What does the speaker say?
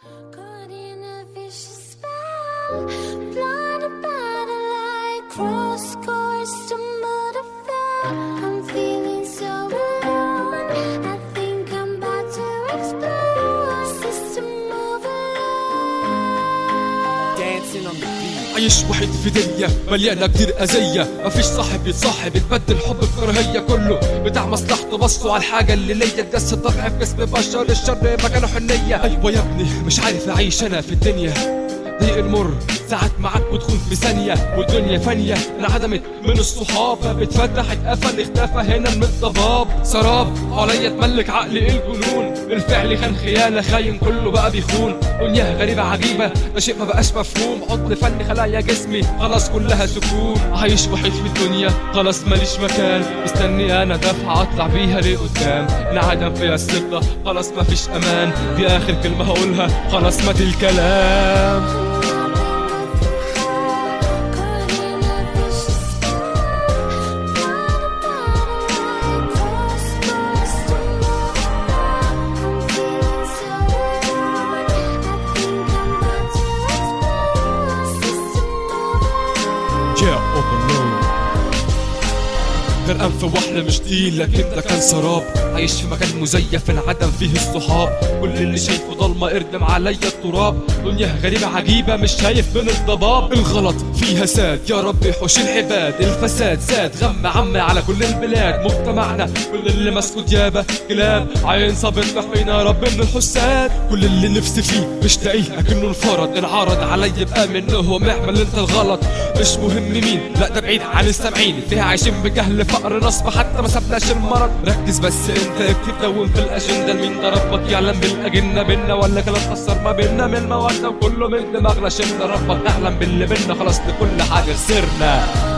Caught in a vicious spell, blinded by the light, cross course to murder I'm feeling so alone. I think I'm about to explode. System overload. Dancing on the beat. عايش وحيد في دنيا مليانة كتير أذية مفيش صاحب يتصاحب يتبدل حب بكراهية كله بتاع مصلحته بصوا على الحاجة اللي ليا تجسد طبع في جسم بشر الشر مكانه حنية أيوة يا ابني مش عارف أعيش أنا في الدنيا ضيق المر ساعات معاك وتكون في ثانية والدنيا فانية انعدمت من الصحاب بتفتح اتقفل اختفى هنا من الضباب سراب عليا تملك عقلي الجنون الفعل كان خيانة خاين كله بقى بيخون دنيا غريبة عجيبة ده شيء ما بقاش مفهوم عطل فني خلايا جسمي خلاص كلها سكون عايش وحيد في الدنيا خلاص ماليش مكان مستني انا دفعة اطلع بيها لقدام انعدم فيها الثقة خلاص مفيش امان دي اخر كلمة هقولها خلاص مات الكلام Caught in a vicious spell, blinded by the light, cross course to murder I'm feeling so alone. I think I'm about to explode. System overload. Yeah, overload غرقان في وحلة مش دي لكن ده كان سراب عايش في مكان مزيف انعدم فيه الصحاب كل اللي شايفه ضلمة اردم عليا التراب دنيا غريبة عجيبة مش شايف من الضباب الغلط فيها ساد يا رب يحوش العباد الفساد زاد غم عم على كل البلاد مجتمعنا كل اللي ماسكه ديابة كلاب عين صابت نحينا يا رب من الحساد كل اللي نفسي فيه مش لاقيه اكنه انفرض انعرض عليا بقى منه هو معمل انت الغلط مش مهم مين لا ده بعيد عن السامعين فيها عايشين بجهل فقر نصب حتى ما سبناش المرض ركز بس انت اكتب دون في الاجنده مين ده ربك يعلم بالاجنه بينا ولا كلام اثر ما بينا من المواد وكله من دماغنا شلنا ربك اعلم باللي بينا خلاص لكل حاجه خسرنا